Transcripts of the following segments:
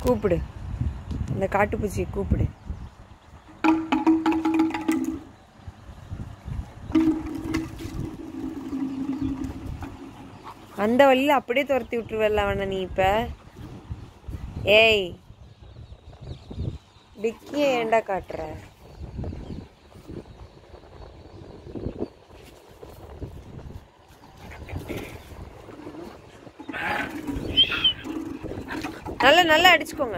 கூப்பிடு இந்த காட்டுப்பூச்சியை கூப்பிடு அந்த வழியில அப்படியே துரத்தி விட்டுருவல்ல அவனை நீ இப்ப ஏய் டிக்கிய ஏன்டா காட்டுற நல்லா நல்லா அடிச்சுக்கோங்க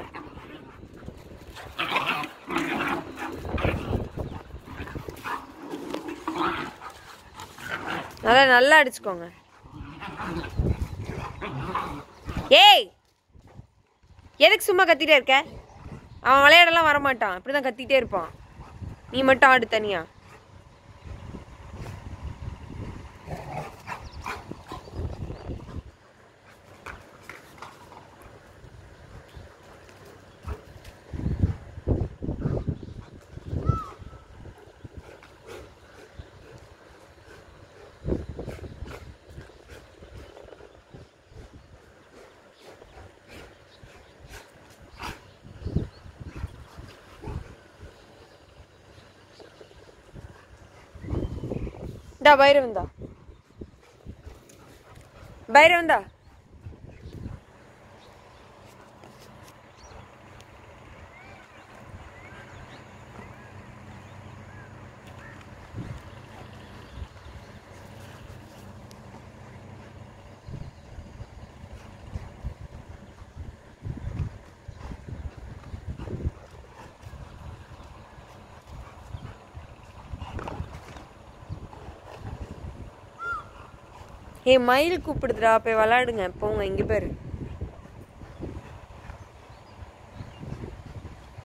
நல்லா நல்லா அடிச்சுக்கோங்க ஏய் எதுக்கு சும்மா கத்திட்டே இருக்க அவன் விளையாடலாம் வரமாட்டான் இப்படிதான் கத்திட்டே இருப்பான் நீ மட்டும் ஆடு தனியா இந்தா பைரவன் தான் பைரவன் தான் ஏய் மயில் கூப்பிடுதுடா போய் விளையாடுங்க போங்க இங்க பேரு